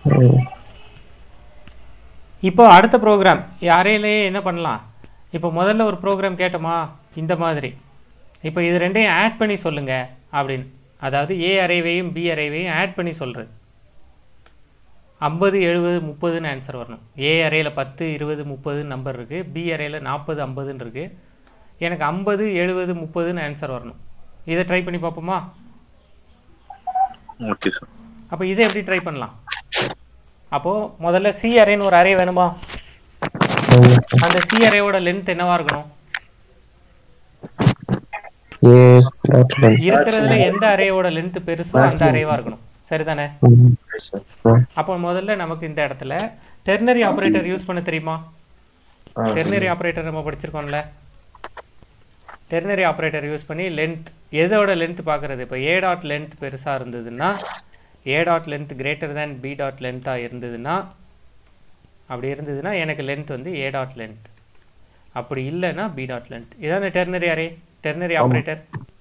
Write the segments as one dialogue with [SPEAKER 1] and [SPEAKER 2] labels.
[SPEAKER 1] ம்.
[SPEAKER 2] இப்போ அடுத்த ப்ரோக்ராம் அரேலேயே என்ன பண்ணலாம் இப்போ முதல்ல ஒரு ப்ரோக்ராம் கேட்டோமா இந்த மாதிரி இப்போ இது ரெண்டையும் ஆட் பண்ணி சொல்லுங்க அப்படின்னு அதாவது ஏ அரேவையும் பி அரேவையும் ஆட் பண்ணி சொல்கிறது ஐம்பது எழுபது முப்பதுன்னு ஆன்சர் வரணும் ஏ அரேயில் பத்து இருபது முப்பது நம்பர் இருக்குது பி அரேயில் நாற்பது ஐம்பதுன்னு இருக்குது எனக்கு ஐம்பது எழுபது முப்பதுன்னு ஆன்சர் வரணும் இதை ட்ரை பண்ணி பார்ப்போமா
[SPEAKER 3] ஓகே சார்
[SPEAKER 2] அப்போ இதை எப்படி ட்ரை பண்ணலாம் அப்போது முதல்ல சி அரேன்னு ஒரு அரே வேணுமா
[SPEAKER 1] ஆமா.
[SPEAKER 2] அந்த சி அரேவோட லென்த் என்னவா இருக்கணும்
[SPEAKER 1] ஏ dot length.
[SPEAKER 2] இருக்கிறதுல எந்த அரேவோட லென்த் பெருசோ அந்த அரேவா இருக்கணும் சரிதானே
[SPEAKER 1] ம். ஆ.
[SPEAKER 2] அப்போ முதல்ல நமக்கு இந்த இடத்துல டெர்னரி ஆபரேட்டர் யூஸ் பண்ண தெரியுமா டெர்னரி ஆபரேட்டர் நம்ம படிச்சிருக்கோம்ல டெர்னரி ஆபரேட்டர் யூஸ் பண்ணி லென்த் எதோட லென்த் பார்க்கறது இப்போ ஏ டாட் லென்த் பெருசாக இருந்ததுன்னா A dot length greater than B dot லென்த்தாக இருந்ததுன்னா அப்படி இருந்ததுன்னா எனக்கு லென்த் வந்து ஏ டாட் லென்த் அப்படி இல்லைன்னா பி டாட் லென்த் இதான் டெர்னரி அரே டெர்னரி ஆபரேட்டர்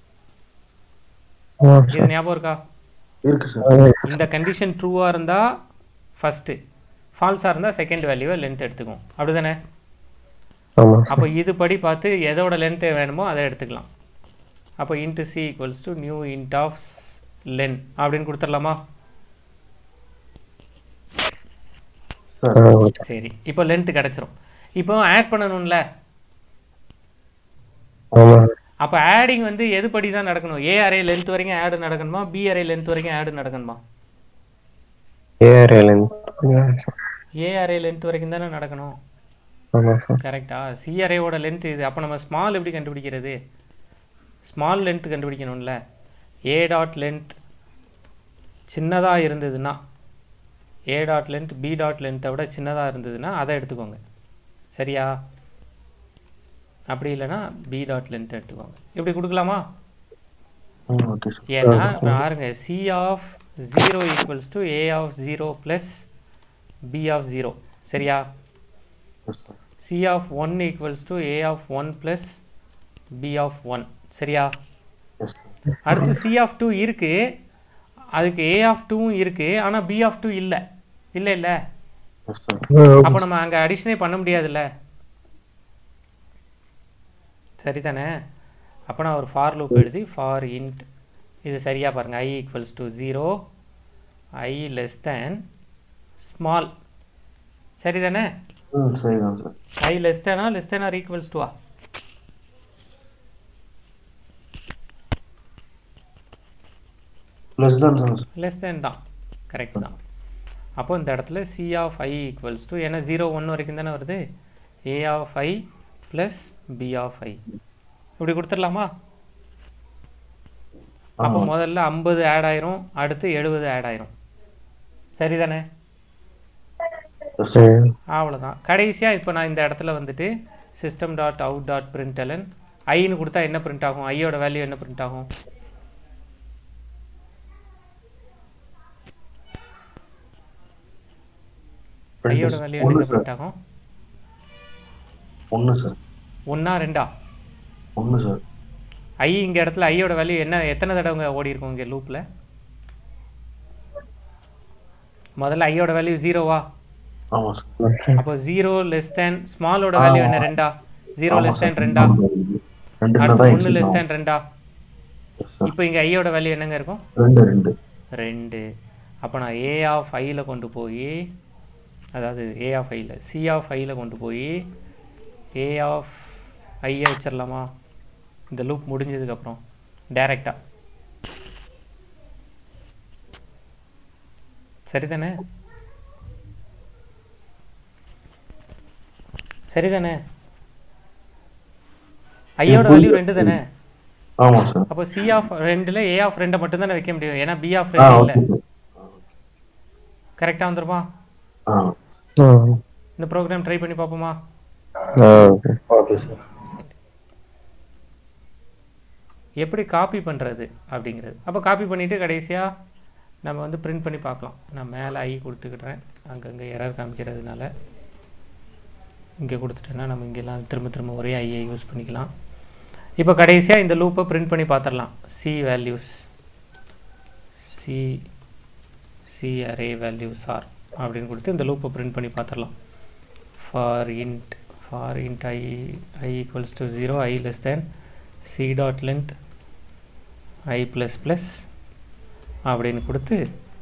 [SPEAKER 1] ஆமா
[SPEAKER 2] இது ஞாபகம் இருக்கா
[SPEAKER 4] இருக்கு சார்
[SPEAKER 1] சார்.
[SPEAKER 2] இந்த கண்டிஷன் ட்ரூவாக இருந்தால் ஃபஸ்ட்டு ஃபால்ஸாக இருந்தால் செகண்ட் வேல்யூவை லென்த் எடுத்துக்கும் அப்படிதானே
[SPEAKER 1] ஆமா சார்.
[SPEAKER 2] அப்போ இது படி பார்த்து எதோட லென்த்து வேணுமோ அதை எடுத்துக்கலாம் அப்போ int C equals to new int of len அப்படின்னு கொடுத்துடலாமா
[SPEAKER 4] சார்
[SPEAKER 1] ஆ, ஓகே.
[SPEAKER 2] சரி இப்போ லென்த்து கிடச்சிரும் இப்போ ஆட் பண்ணணும்ல
[SPEAKER 1] ஆமா
[SPEAKER 2] அப்போ ஆடிங் வந்து எது படி தான் நடக்கணும் ஏ அரே லென்த் வரைக்கும் ஆடு நடக்கணுமா பி அரே லென்த் வரைக்கும் ஆடு நடக்கணுமா
[SPEAKER 1] ஏ array length. ஆ, சார்.
[SPEAKER 2] ஏ அரே லென்த் வரைக்கும் தானே நடக்கணும்
[SPEAKER 1] ஆமா சார்
[SPEAKER 2] கரெக்டா சி அரேவோட லென்த் இது அப்போ நம்ம ஸ்மால் எப்படி கண்டுபிடிக்கிறது ஸ்மால் லென்த் கண்டுபிடிக்கணும்ல ஏ டாட் லென்த் சின்னதாக இருந்ததுன்னா A dot length B dot லென்த்தை விட சின்னதாக இருந்ததுன்னா அதை எடுத்துக்கோங்க சரியா அப்படி இல்லைன்னா பி டாட் லென்த் எடுத்துக்கோங்க இப்படி கொடுக்கலாமா
[SPEAKER 4] ம் ஓகே சார்
[SPEAKER 2] ஏன்னா பாருங்க C of zero equals to A of zero plus B of zero சரியா
[SPEAKER 4] yes sir
[SPEAKER 2] C of one equals to A of one plus B of one சரியா
[SPEAKER 4] yes sir
[SPEAKER 2] அடுத்து C of two இருக்கு அதுக்கு ஏ of டூவும் இருக்கு ஆனால் P of two இல்லை இல்லை இல்லை
[SPEAKER 4] எஸ் சார்
[SPEAKER 2] அப்போ நம்ம அங்கே அடிஷனே பண்ண முடியாதுல்ல சரிதானே அப்போ நான் ஒரு ஃபார் லூப் எழுதி ஃபார் இன்ட் இது சரியா பாருங்க I equals to zero I less than small சரிதானே
[SPEAKER 4] ம் சரிதான் சார்
[SPEAKER 2] ஐ லெஸ் தேனா லெஸ் தேன் ஆர் ஈக்குவல்ஸ் டுவா
[SPEAKER 4] ப்ளஸ் தான் சார்
[SPEAKER 2] லெஸ் தேன் தான் கரெக்ட் தான் அப்போ இந்த இடத்துல C of I equals to ஏன்னா ஜீரோ ஒன் வரைக்கும் தானே வருது A of I plus B of I இப்படி கொடுத்துடலாமா அப்போ
[SPEAKER 4] ஆமாம்
[SPEAKER 2] முதல்ல ஐம்பது ஆட் ஆயிரும் அடுத்து எழுபது ஆட் ஆயிரும் சரிதானே
[SPEAKER 4] எஸ் சார்
[SPEAKER 1] ம்.
[SPEAKER 2] அவ்வளோதான் கடைசியாக இப்போ நான் இந்த இடத்துல வந்துட்டு system dot out dot println ஐன்னு கொடுத்தா என்ன பிரிண்ட் ஆகும் ஐயோட வேல்யூ என்ன பிரிண்ட் ஆகும் ஐயோட வேல்யூ
[SPEAKER 4] ஒன்று
[SPEAKER 2] என்ன
[SPEAKER 4] சார்
[SPEAKER 2] பிரிண்ட் ஆகும்
[SPEAKER 4] ஒன்று சார்
[SPEAKER 2] ஒன்றா ரெண்டா
[SPEAKER 4] ஒன்று சார்
[SPEAKER 2] ஐ இங்க இடத்துல ஐயோட வேல்யூ என்ன எத்தனை தடவை ஓடி இருக்கும் இங்கே லூப்பில் முதல்ல ஐயோட வேல்யூ ஜீரோவா
[SPEAKER 4] ஆமாம் சார்
[SPEAKER 2] அப்போ ஜீரோ லெஸ் தேன் ஸ்மாலோட வேல்யூ என்ன ரெண்டா ஜீரோ லெஸ் தேன் ரெண்டா
[SPEAKER 4] ரெண்டு
[SPEAKER 2] அடுத்து
[SPEAKER 4] தான்
[SPEAKER 2] ஒன்று லெஸ்
[SPEAKER 4] எக்ஸிட்
[SPEAKER 2] தேன் ரெண்டா
[SPEAKER 4] சார்
[SPEAKER 2] இப்போ இங்கே ஐயோட வேல்யூ என்னங்க இருக்கும்
[SPEAKER 4] ரெண்டு ரெண்டு
[SPEAKER 2] ரெண்டு அப்போ நான் ஏ ஆஃப் ஐயில் கொண்டு போய் அதாவது ஏ ஆஃப் ஐயில் சி ஆஃப் ஐயில் கொண்டு போய் ஏ ஆஃப் ஐயை வச்சிடலாமா இந்த லூப் முடிஞ்சதுக்கப்புறம் டைரெக்டாக சரிதானே சரிதானே ஐயோட வேல்யூ ரெண்டு தானே
[SPEAKER 4] ஆமாம் சார்
[SPEAKER 2] அப்போ சி ஆஃப் ரெண்டுல ஏ ஆஃப் ரெண்டை மட்டும் தானே வைக்க முடியும் ஏன்னா பி ஆஃப்
[SPEAKER 4] ஆ
[SPEAKER 2] ரெண்டு இல்லை
[SPEAKER 4] ஓகே சார்
[SPEAKER 2] கரெக்டாக வந்துருமா
[SPEAKER 4] ஆ
[SPEAKER 1] ஆ.
[SPEAKER 2] இந்த ப்ரோக்ராம் ட்ரை பண்ணி பார்ப்போமா
[SPEAKER 1] ஆ, ஓகே.
[SPEAKER 4] ஓகே சார்
[SPEAKER 2] எப்படி காப்பி பண்ணுறது அப்படிங்கிறது அப்போ காப்பி பண்ணிவிட்டு கடைசியாக நம்ம வந்து பிரிண்ட் பண்ணி பார்க்கலாம் நான் மேலே ஐ கொடுத்துக்கிட்டேன் அங்கங்கே எரர் காமிக்கிறதுனால இங்கே கொடுத்துட்டேன்னா நம்ம இங்கெல்லாம் திரும்ப திரும்ப ஒரே ஐயை யூஸ் பண்ணிக்கலாம் இப்போ கடைசியாக இந்த லூப்பை பிரிண்ட் பண்ணி பார்த்துடலாம் C values C C array values are அப்படின்னு கொடுத்து இந்த லூப்பை பிரிண்ட் பண்ணி பார்த்துடலாம் for int for int I I equals to zero I less than C dot length I plus plus அப்படின்னு கொடுத்து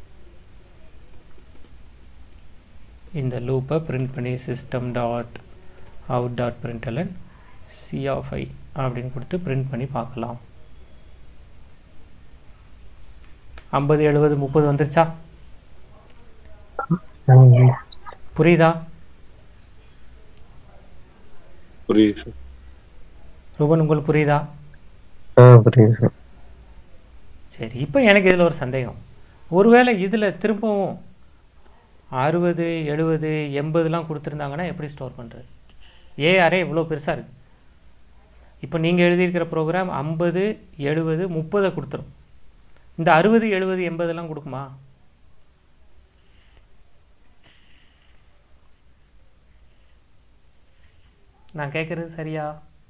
[SPEAKER 2] இந்த லூப்பை பிரிண்ட் பண்ணி system dot out dot println C of I அப்படின்னு கொடுத்து பிரிண்ட் பண்ணி பார்க்கலாம் ஐம்பது எழுபது முப்பது வந்துருச்சா புரியுதா
[SPEAKER 3] புரியுது சார்
[SPEAKER 2] ரூபன் உங்களுக்கு புரியுதா
[SPEAKER 1] ஆ புரியுது சார்
[SPEAKER 2] சரி இப்போ எனக்கு இதில் ஒரு சந்தேகம் ஒருவேளை இதில் திரும்பவும் அறுபது எழுபது எண்பதுலாம் கொடுத்துருந்தாங்கன்னா எப்படி ஸ்டோர் பண்ணுறது ஏ அரே இவ்வளோ பெருசாக இருக்குது இப்போ நீங்கள் எழுதியிருக்கிற ப்ரோக்ராம் ஐம்பது எழுபது முப்பதை கொடுத்துரும் இந்த அறுபது எழுபது எண்பதெல்லாம் கொடுக்குமா நான் கேட்குறது சரியா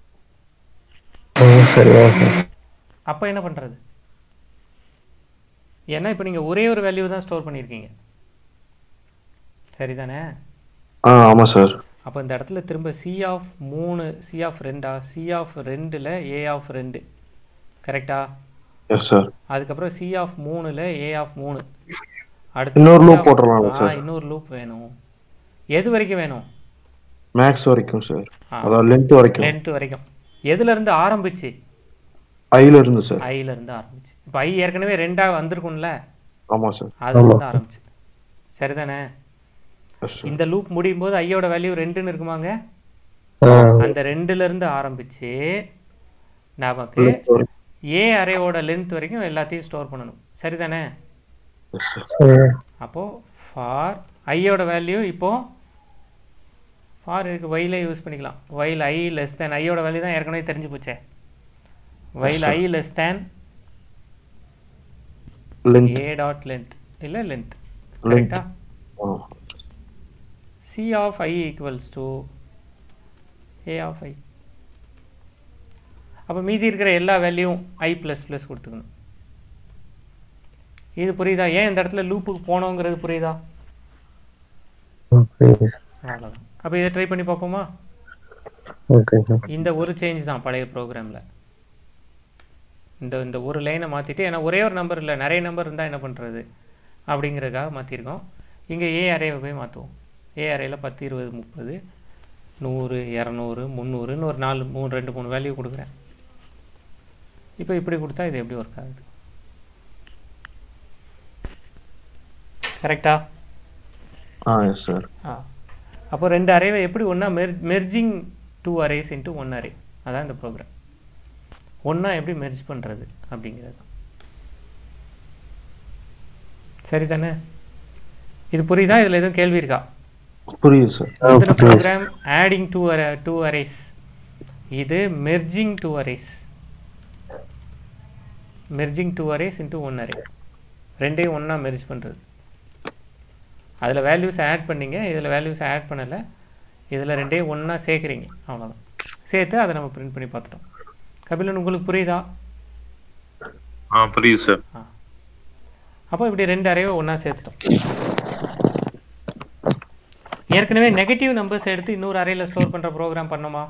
[SPEAKER 1] ஆ சரி ஓகே
[SPEAKER 2] அப்போ என்ன பண்ணுறது ஏன்னா இப்போ நீங்கள் ஒரே ஒரு வேல்யூ தான் ஸ்டோர் பண்ணியிருக்கீங்க சரிதானே
[SPEAKER 4] ஆ ஆமாம் சார்
[SPEAKER 2] அப்போ இந்த இடத்துல திரும்ப சி ஆஃப் மூணு சி ஆஃப் ரெண்டா சி ஆஃப் ரெண்டில் ஏ ஆஃப் ரெண்டு கரெக்டா
[SPEAKER 4] எஸ் சார்
[SPEAKER 2] அதுக்கப்புறம் சி ஆஃப் மூணில் ஏ ஆஃப் மூணு அடுத்து
[SPEAKER 4] இன்னொரு
[SPEAKER 2] C
[SPEAKER 4] loop
[SPEAKER 2] of-
[SPEAKER 4] போட்டுடலாமா
[SPEAKER 2] ஆ,
[SPEAKER 4] சார்?
[SPEAKER 2] இன்னொரு லூப் வேணும் எது வரைக்கும் வேணும்
[SPEAKER 4] மேக்ஸ் வரைக்கும் சார்
[SPEAKER 2] ஆ.
[SPEAKER 4] அதாவது லென்த் வரைக்கும்
[SPEAKER 2] லென்த் வரைக்கும் எதுல இருந்து ஆரம்பிச்சு
[SPEAKER 4] ஐல இருந்து சார்
[SPEAKER 2] ஐல இருந்து ஆரம்பிச்சு இப்போ ஐ ஏற்கனவே ரெண்டா வந்திருக்கும்ல
[SPEAKER 4] ஆமாம் சார்
[SPEAKER 2] அதுல இருந்து ஆரம்பிச்சு சரிதானே
[SPEAKER 4] எஸ் சார்
[SPEAKER 2] இந்த லூப் முடியும் போது ஐயோட வேல்யூ ரெண்டுன்னு இருக்குமாங்க
[SPEAKER 1] ஆ
[SPEAKER 2] அந்த ரெண்டுல இருந்து ஆரம்பிச்சு நமக்கு
[SPEAKER 4] லென்த் வரைக்கும்
[SPEAKER 2] ஏ அரேவோட லென்த் வரைக்கும் எல்லாத்தையும் ஸ்டோர் பண்ணணும் சரிதானே
[SPEAKER 4] எஸ் சார்
[SPEAKER 1] சரி
[SPEAKER 2] அப்போ ஃபார் ஐயோட வேல்யூ இப்போ ஃபார் இதுக்கு வைல யூஸ் பண்ணிக்கலாம் வைல் ஐ லெஸ் தேன் ஐயோட வேல்யூ தான் ஏற்கனவே தெரிஞ்சு போச்சே வைல் ஐ லெஸ் தேன்
[SPEAKER 4] லென்த்
[SPEAKER 2] ஏ டாட் லென்த் இல்லை லென்த்
[SPEAKER 4] Length.
[SPEAKER 2] கரெக்டா
[SPEAKER 4] ஆ
[SPEAKER 2] C of I equals to A of ஐ அப்போ மீதி இருக்கிற எல்லா வேல்யூவும் ஐ ப்ளஸ் ப்ளஸ் கொடுத்துக்கணும் இது புரியுதா ஏன் இந்த இடத்துல லூப்புக்கு போனோங்கிறது புரியுதா
[SPEAKER 1] புரியுது சார்
[SPEAKER 2] அவ்வளோதான் அப்போ இதை ட்ரை பண்ணி பார்ப்போமா
[SPEAKER 1] ஓகே சார்
[SPEAKER 2] இந்த ஒரு சேஞ்ச் தான் பழைய ப்ரோக்ராமில் இந்த இந்த ஒரு லைனை மாற்றிட்டு ஏன்னா ஒரே ஒரு நம்பர் இல்லை நிறைய நம்பர் இருந்தால் என்ன பண்ணுறது அப்படிங்கிறதுக்காக மாற்றிருக்கோம் இங்கே ஏ அரேவை போய் மாற்றுவோம் ஏ அரேயில் பத்து இருபது முப்பது நூறு இரநூறு முந்நூறுன்னு ஒரு நாலு மூணு ரெண்டு மூணு வேல்யூ கொடுக்குறேன் இப்போ இப்படி கொடுத்தா இது எப்படி ஒர்க் ஆகுது கரெக்டா
[SPEAKER 4] ஆ எஸ் சார்
[SPEAKER 2] ஆ அப்போ ரெண்டு அரேவை எப்படி ஒன்றா மெர் merging two arrays into one array அதான் இந்த ப்ரோக்ராம் ஒன்றா எப்படி மெர்ஜ் பண்ணுறது அப்படிங்கிறது தான் சரி தானே இது புரியுதா இதில் எதுவும் கேள்வி இருக்கா
[SPEAKER 4] புரியுது சார்
[SPEAKER 1] ஆ
[SPEAKER 2] இந்த
[SPEAKER 1] புரியுது
[SPEAKER 2] ப்ரோக்ராம் ஆடிங் டூ அர டூ அரேஸ் இது merging two arrays merging two arrays into one array ரெண்டையும் ஒன்றா மெர்ஜ் பண்ணுறது அதில் வேல்யூஸ் ஆட் பண்ணீங்க இதில் வேல்யூஸ் ஆட் பண்ணலை இதில் ரெண்டையும் ஒன்றா சேர்க்குறீங்க அவ்வளோதான் சேர்த்து அதை நம்ம பிரிண்ட் பண்ணி பார்த்துட்டோம் கபிலன் உங்களுக்கு புரியுதா
[SPEAKER 3] ஆ புரியுது சார்
[SPEAKER 2] அப்போ இப்படி ரெண்டு அரேவை ஒன்றா சேர்த்துட்டோம் ஏற்கனவே நெகட்டிவ் நம்பர்ஸ் எடுத்து இன்னொரு அரேல ஸ்டோர் பண்ணுற ப்ரோக்ராம் பண்ணோமா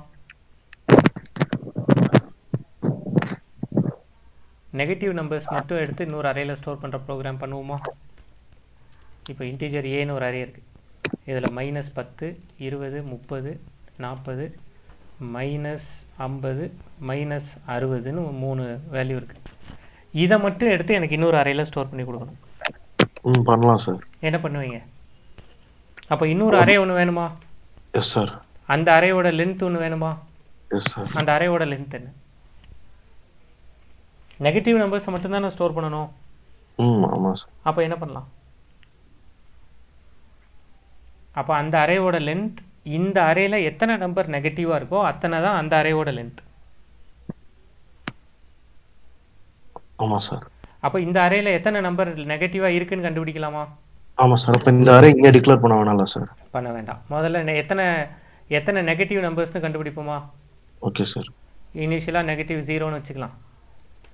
[SPEAKER 2] நெகட்டிவ் நம்பர்ஸ் மட்டும் எடுத்து இன்னொரு அரேல ஸ்டோர் பண்ணுற ப்ரோக்ராம் பண்ணுவோமா இப்போ இன்டீஜர் ஏன்னு ஒரு அரே இருக்குது இதில் மைனஸ் பத்து இருபது முப்பது நாற்பது மைனஸ் ஐம்பது மைனஸ் அறுபதுன்னு மூணு வேல்யூ இருக்குது இதை மட்டும் எடுத்து எனக்கு இன்னொரு அறையில் ஸ்டோர் பண்ணி கொடுக்கணும்
[SPEAKER 4] ம் பண்ணலாம் சார்
[SPEAKER 2] என்ன பண்ணுவீங்க அப்போ இன்னொரு அரே ஒன்று வேணுமா
[SPEAKER 4] எஸ் சார்
[SPEAKER 2] அந்த அறையோட லென்த் ஒன்று வேணுமா
[SPEAKER 4] எஸ் சார்
[SPEAKER 2] அந்த அறையோட லென்த் என்ன நெகட்டிவ் நம்பர்ஸை மட்டும்தான் நான் ஸ்டோர் பண்ணணும்
[SPEAKER 4] ம் ஆமாம் சார்
[SPEAKER 2] அப்போ என்ன பண்ணலாம் அப்போ அந்த அரேவோட லென்த் இந்த அரேல எத்தனை நம்பர் நெகட்டிவாக இருக்கோ அத்தனை தான் அந்த அரேவோட லென்த்
[SPEAKER 4] ஆமாம் சார்
[SPEAKER 2] அப்போ இந்த அரேல எத்தனை நம்பர் நெகட்டிவாக இருக்குன்னு கண்டுபிடிக்கலாமா
[SPEAKER 4] ஆமாம் சார் அப்போ இந்த அறை இங்கே டிக்ளேர் பண்ண வேணாம்ல சார்
[SPEAKER 2] பண்ண வேண்டாம் முதல்ல நெ- எத்தனை எத்தனை நெகட்டிவ் நம்பர்ஸ்னு கண்டுபிடிப்போமா
[SPEAKER 4] ஓகே சார்
[SPEAKER 2] இனிஷியலாக நெகட்டிவ் ஜீரோன்னு வச்சுக்கலாம்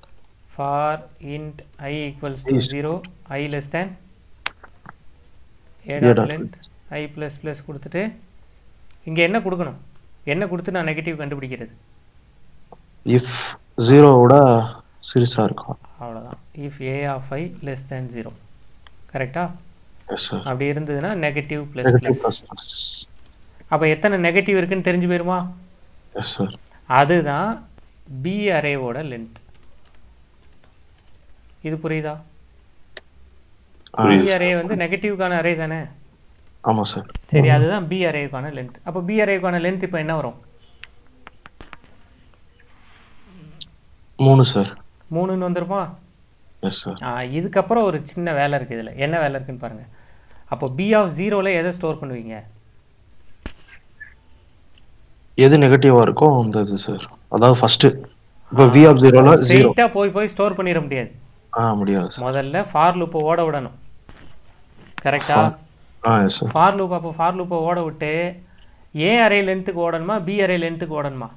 [SPEAKER 2] for int I equals to
[SPEAKER 4] Is-
[SPEAKER 2] zero I less than A
[SPEAKER 4] A
[SPEAKER 2] dot
[SPEAKER 4] dot
[SPEAKER 2] length I plus plus கொடுத்துட்டு இங்கே என்ன கொடுக்கணும் என்ன கொடுத்து நான் நெகட்டிவ் கண்டுபிடிக்கிறது
[SPEAKER 4] இஃப் ஜீரோவோட சிறுசா இருக்கும்
[SPEAKER 2] அவ்வளோதான் if A of I less than zero கரெக்டா
[SPEAKER 4] எஸ் சார்
[SPEAKER 2] அப்படி இருந்ததுன்னா negative plus
[SPEAKER 4] negative
[SPEAKER 2] plus
[SPEAKER 4] plus plus
[SPEAKER 2] அப்போ எத்தனை நெகட்டிவ் இருக்குன்னு தெரிஞ்சு போயிருமா
[SPEAKER 4] எஸ் சார்
[SPEAKER 2] அதுதான் பி அரேவோட லென்த் இது புரியுதா
[SPEAKER 4] ஆ
[SPEAKER 2] பி
[SPEAKER 3] புரியுது.
[SPEAKER 2] அரே வந்து நெகட்டிவ்கான அரே தானே
[SPEAKER 4] ஆமா சார்
[SPEAKER 2] சரி அதுதான் பி அரேக்கான லென்த் அப்போ பி அரேக்கான லென்த் இப்போ என்ன வரும்
[SPEAKER 4] மூணு சார்
[SPEAKER 2] மூணுன்னு வந்துருமா
[SPEAKER 4] எஸ் சார்
[SPEAKER 2] ஆ, இதுக்கப்புறம் ஒரு சின்ன வேலை இருக்குது இதில் என்ன வேலை இருக்குன்னு பாருங்க அப்போ பி ஆஃப் ஜீரோவில் எதை ஸ்டோர் பண்ணுவீங்க
[SPEAKER 4] எது நெகட்டிவா இருக்கோ அந்த இது சார் அதாவது ஃபர்ஸ்ட் இப்போ வி ஆஃப் ஜீரோல ஜீரோ
[SPEAKER 2] ஸ்ட்ரெயிட்டாக போய் போய் ஸ்டோர் பண்ணிட முடியாது
[SPEAKER 4] ஆ முடியாது சார்
[SPEAKER 2] முதல்ல ஃபார் லூப்பை ஓட விடணும் கரெக்டா
[SPEAKER 4] For- ஆ எஸ் சார்
[SPEAKER 2] ஃபார் லூப் அப்போ ஃபார் லூப்பை ஓட விட்டு ஏ அரே லென்த்துக்கு ஓடணுமா பி அரே லென்த்துக்கு ஓடணுமா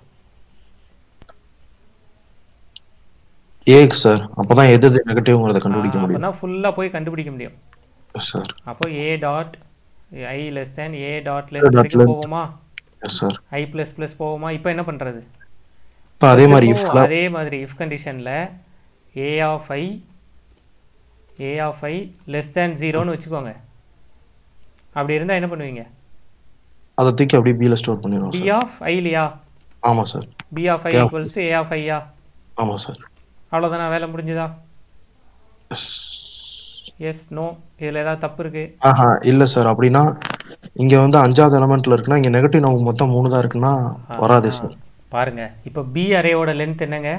[SPEAKER 4] ஏக்கு சார் அப்பதான் எது எது நெகட்டிவ்ங்கிறத கண்டுபிடிக்க முடியும்
[SPEAKER 2] அப்போ ஃபுல்லாக போய் கண்டுபிடிக்க முடியும்
[SPEAKER 4] எஸ் சார்
[SPEAKER 2] அப்போ A dot I less than A dot
[SPEAKER 4] dot
[SPEAKER 2] length வரைக்கும்
[SPEAKER 4] length.
[SPEAKER 2] போவோமா
[SPEAKER 4] yes sir
[SPEAKER 2] I plus plus போவோமா இப்போ என்ன பண்ணுறது
[SPEAKER 4] இப்போ அதே மாதிரி
[SPEAKER 2] திரும்பவும்
[SPEAKER 4] இஃப்ல
[SPEAKER 2] அதே மாதிரி இஃப் கண்டிஷனில் A of I A of I less than ஜீரோன்னு வச்சுக்கோங்க அப்படி இருந்தால் என்ன பண்ணுவீங்க
[SPEAKER 4] அதை தூக்கி அப்படியே பில ஸ்டோர் பண்ணிடுவோம்
[SPEAKER 2] பி
[SPEAKER 4] சார்
[SPEAKER 2] ஆஃப் ஐ இல்லையா
[SPEAKER 4] ஆமா sir
[SPEAKER 2] B of I
[SPEAKER 4] Yeah.
[SPEAKER 2] Equals to A of ஐயா
[SPEAKER 4] ஆமா சார்
[SPEAKER 2] அவ்வளோதானா வேலை முடிஞ்சுதா
[SPEAKER 4] எஸ்
[SPEAKER 2] எஸ் நோ இதில் ஏதாவது தப்பு இருக்கு
[SPEAKER 4] ஆஹா இல்ல சார் அப்படின்னா இங்க வந்து அஞ்சாவது எலமெண்ட்ல இருக்குன்னா இங்க நெகட்டிவ் நமக்கு மொத்தம் மூணு தான் இருக்குன்னா வராதே சார்
[SPEAKER 2] பாருங்க இப்போ பி அரேவோட லென்த் என்னங்க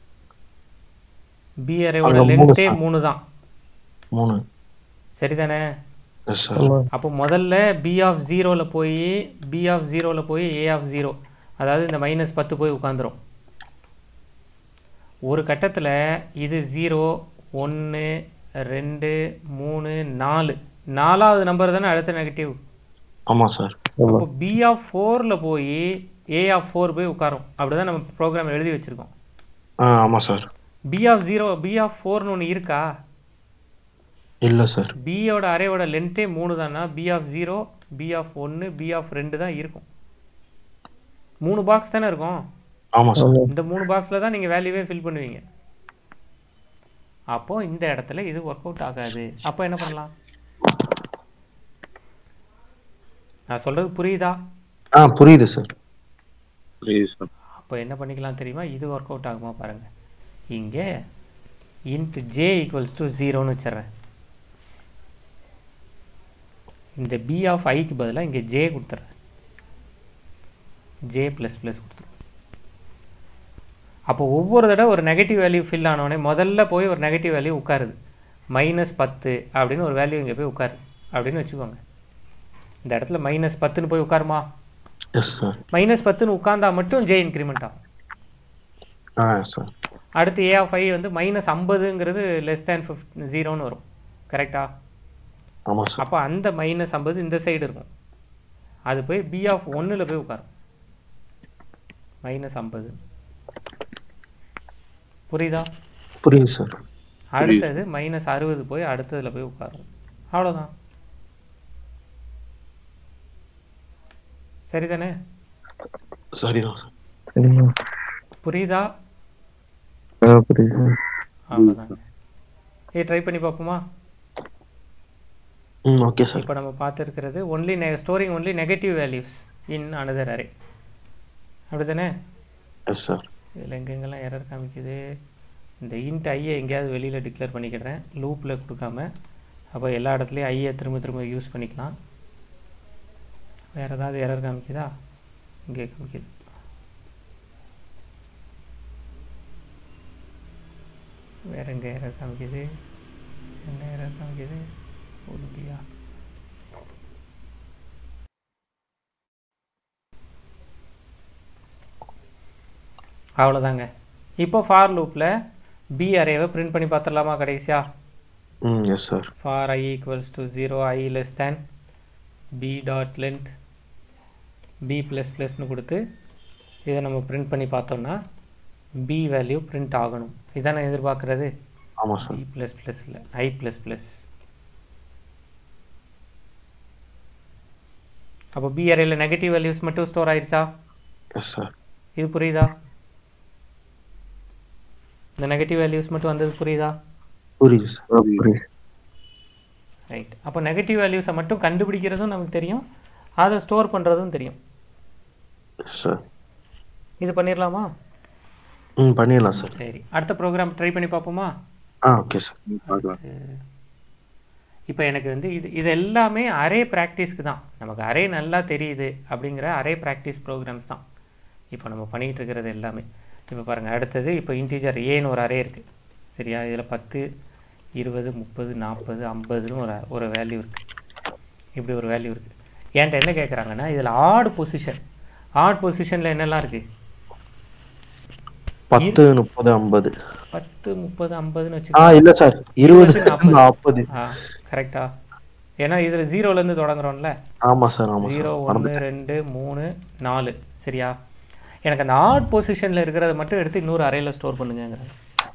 [SPEAKER 2] பி அரேவோட
[SPEAKER 4] அங்க மூணு
[SPEAKER 2] லென்த்தே
[SPEAKER 4] தான்.
[SPEAKER 2] மூணு தான்
[SPEAKER 4] மூணு
[SPEAKER 2] சரிதானே
[SPEAKER 4] எஸ் சார்
[SPEAKER 1] ஆமா
[SPEAKER 2] அப்போ முதல்ல பி ஆஃப் ஜீரோவில் போய் பி ஆஃப் ஜீரோவில் போய் ஏ ஆஃப் ஜீரோ அதாவது இந்த மைனஸ் பத்து போய் உட்காந்துரும் ஒரு கட்டத்தில் இது ஜீரோ ஒன்று ரெண்டு மூணு நாலு நாலாவது நம்பர் தானே அடுத்த நெகட்டிவ்
[SPEAKER 4] ஆமா சார்
[SPEAKER 1] ஆமா
[SPEAKER 2] அப்போ பி ஆஃப் ஃபோரில் போய் ஏ ஆஃப் ஃபோர் போய் உட்காரும் அப்படி தான் நம்ம ப்ரோக்ராம் எழுதி வச்சுருக்கோம்
[SPEAKER 4] ஆ ஆமா sir
[SPEAKER 2] B of zero B of ஃபோர்னு ஒன்று இருக்கா
[SPEAKER 4] இல்ல சார்
[SPEAKER 2] பியோட அரேவோட லென்த்தே மூணு தானா B of zero B of ஒன்று பி ஆஃப் ரெண்டு தான் இருக்கும் மூணு பாக்ஸ் தானே இருக்கும்
[SPEAKER 4] ஆமா சார்
[SPEAKER 1] ஆமா
[SPEAKER 2] இந்த மூணு பாக்ஸில் தான் நீங்கள் வேல்யூவே ஃபில் பண்ணுவீங்க அப்போ இந்த இடத்துல இது ஒர்க் அவுட் ஆகாது அப்போ என்ன பண்ணலாம் நான் சொல்றது புரியுதா
[SPEAKER 4] ஆ புரியுது சார்
[SPEAKER 3] புரியுது சார்
[SPEAKER 2] அப்போ என்ன பண்ணிக்கலாம் தெரியுமா இது ஒர்க் அவுட் ஆகுமா பாருங்க இங்கே இன்ட் ஜே ஈக்குவல்ஸ் டு ஜீரோன்னு வச்சிடுறேன் இந்த பி ஆஃப் ஐக்கு பதிலாக இங்கே ஜே கொடுத்துட்றேன் ஜே ப்ளஸ் ப்ளஸ் கொடுத்துருவேன் அப்போ ஒவ்வொரு தடவை ஒரு நெகட்டிவ் வேல்யூ ஃபில் ஆனோடனே முதல்ல போய் ஒரு நெகட்டிவ் வேல்யூ உட்காருது மைனஸ் பத்து அப்படின்னு ஒரு வேல்யூ இங்கே போய் உட்காருது அப்படின்னு வச்சுக்கோங்க இந்த இடத்துல மைனஸ் பத்துன்னு போய் உட்காருமா
[SPEAKER 4] எஸ் சார்
[SPEAKER 2] மைனஸ் பத்துன்னு உட்காந்தா மட்டும் ஜே இன்க்ரிமெண்ட் ஆகும்
[SPEAKER 4] ஆ சார்
[SPEAKER 2] அடுத்து ஏ ஆஃப் ஐ வந்து மைனஸ் ஐம்பதுங்கிறது லெஸ் தேன் ஃபிஃப்ட் ஜீரோன்னு வரும் கரெக்டா
[SPEAKER 4] ஆமா சார்
[SPEAKER 2] அப்போ அந்த மைனஸ் ஐம்பது இந்த சைடு இருக்கும் அது போய் பி ஆஃப் ஒன்றில் போய் உட்காரும் மைனஸ் ஐம்பது புரியுதா
[SPEAKER 4] புரியுது சார்
[SPEAKER 2] அடுத்தது மைனஸ் அறுபது போய் அடுத்ததில் போய் உட்காரும் அவ்வளோதான் சரிதானே
[SPEAKER 4] சரிதான் சார்
[SPEAKER 1] சரிங்க
[SPEAKER 2] புரியுதா
[SPEAKER 1] ஆ புரியுது
[SPEAKER 2] அவ்வளோதாங்க ஏ ட்ரை பண்ணி பார்ப்போமா
[SPEAKER 4] ம் ஓகே சார்
[SPEAKER 2] இப்போ நம்ம பார்த்துருக்கிறது ஒன்லி நெ storing only negative values in another array அப்படிதானே
[SPEAKER 4] எஸ் சார்
[SPEAKER 2] இதில் எங்கெங்கெல்லாம் எரர் காமிக்குது இந்த இன்ட் ஐயை எங்கேயாவது வெளியில் டிக்ளேர் பண்ணிக்கிறேன் லூப்பில் கொடுக்காம அப்போ எல்லா இடத்துலையும் ஐயை திரும்ப திரும்ப யூஸ் பண்ணிக்கலாம் வேறு ஏதாவது எரர் காமிக்குதா இங்கே காமிக்குது வேறு எங்கே எரர் காமிக்குது என்ன எரர் காமிக்குது ஒலிம்பியா அவ்வளோதாங்க இப்போ ஃபார் லூப்பில் பி அரேவை பிரிண்ட் பண்ணி பார்த்துடலாமா கடைசியா
[SPEAKER 4] ம் yes sir
[SPEAKER 2] for I equals to zero I less than B dot length B plus ப்ளஸ்னு கொடுத்து இதை நம்ம பிரிண்ட் பண்ணி பார்த்தோம்னா பி வேல்யூ பிரிண்ட் ஆகணும் இதானே எதிர்பார்க்குறது
[SPEAKER 4] ஆமா சார்
[SPEAKER 2] பி ப்ளஸ் ப்ளஸ் இல்லை ஐ ப்ளஸ் ப்ளஸ் அப்போ பி அரேல நெகட்டிவ் வேல்யூஸ் மட்டும் ஸ்டோர் ஆயிருச்சா
[SPEAKER 4] எஸ் சார்
[SPEAKER 2] இது புரியுதா இந்த நெகட்டிவ் வேல்யூஸ் மட்டும் வந்தது புரியுதா
[SPEAKER 4] புரியுது சார்
[SPEAKER 1] புரியுது
[SPEAKER 2] ரைட் அப்போ நெகட்டிவ் வேல்யூஸை மட்டும் கண்டுபிடிக்கிறதும் நமக்கு தெரியும் அதை ஸ்டோர் பண்ணுறதும் தெரியும்
[SPEAKER 4] எஸ் சார்
[SPEAKER 2] இது பண்ணிடலாமா
[SPEAKER 4] ம் பண்ணிடலாம் சார்
[SPEAKER 2] சரி அடுத்த ப்ரோக்ராம் ட்ரை பண்ணி பார்ப்போமா
[SPEAKER 4] ஆ ஓகே சார்
[SPEAKER 3] பார்க்கலாம்
[SPEAKER 2] இப்போ எனக்கு வந்து இது இது எல்லாமே அரே ப்ராக்டிஸ்க்கு தான் நமக்கு அரே நல்லா தெரியுது அப்படிங்கிற அரே ப்ராக்டிஸ் ப்ரோக்ராம்ஸ் தான் இப்போ நம்ம பண்ணிகிட்டு இருக்கிறது எல்லாமே இப்போ பாருங்கள் அடுத்தது இப்போ இன்டீஜர் ஏன்னு ஒரு அரே இருக்குது சரியா இதில் பத்து இருபது முப்பது நாற்பது ஐம்பதுன்னு ஒரு ஒரு வேல்யூ இருக்குது இப்படி ஒரு வேல்யூ இருக்குது என்கிட்ட என்ன கேட்குறாங்கன்னா இதில் ஆட் பொசிஷன் ஆட் பொசிஷனில் என்னெல்லாம் இருக்குது
[SPEAKER 4] பத்து முப்பது ஐம்பது
[SPEAKER 2] பத்து முப்பது ஐம்பதுன்னு
[SPEAKER 4] ஆ
[SPEAKER 2] வச்சுக்கோங்க
[SPEAKER 4] இல்ல சார் இருபது
[SPEAKER 2] நாற்பது.
[SPEAKER 4] நாற்பது
[SPEAKER 2] ஆ கரெக்டா ஏன்னா இதில் ஜீரோலேருந்து தொடங்குறோம்ல
[SPEAKER 4] ஆமா சார் ஆமா
[SPEAKER 2] ஜீரோ
[SPEAKER 4] சார்
[SPEAKER 2] ஒன்று ரெண்டு மூணு நாலு சரியா எனக்கு அந்த ஆட் பொசிஷனில் இருக்கிறத மட்டும் எடுத்து இன்னொரு அறையில் ஸ்டோர் பண்ணுங்கங்கிறாங்க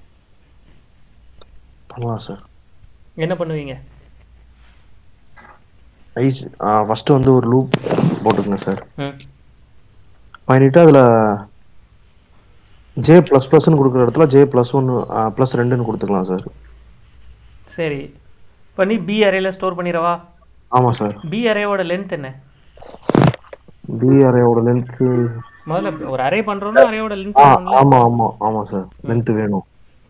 [SPEAKER 4] பண்ணலாம் சார்
[SPEAKER 2] என்ன பண்ணுவீங்க
[SPEAKER 4] ஐஸ் ஃபர்ஸ்ட் வந்து ஒரு லூப் போட்டுக்கங்க சார்
[SPEAKER 2] ம்
[SPEAKER 4] பண்ணிட்டு அதுல ஜே பிளஸ் பிளஸ்னு கொடுக்குற இடத்துல ஜே பிளஸ் ஒன்று பிளஸ் ரெண்டுன்னு கொடுத்துக்கலாம் சார்
[SPEAKER 2] சரி பண்ணி பி அரேல ஸ்டோர் பண்ணிடவா
[SPEAKER 4] ஆமா சார்
[SPEAKER 2] பி அரேவோட லென்த் என்ன
[SPEAKER 4] பி அரேயோட லென்த்து
[SPEAKER 2] முதல்ல ஒரு அரே பண்ணுறோம்னா அரேவோட லென்த்
[SPEAKER 4] ஆ
[SPEAKER 2] வேணும்ல
[SPEAKER 4] ஆமா ஆமா ஆமா சார் லென்த் வேணும்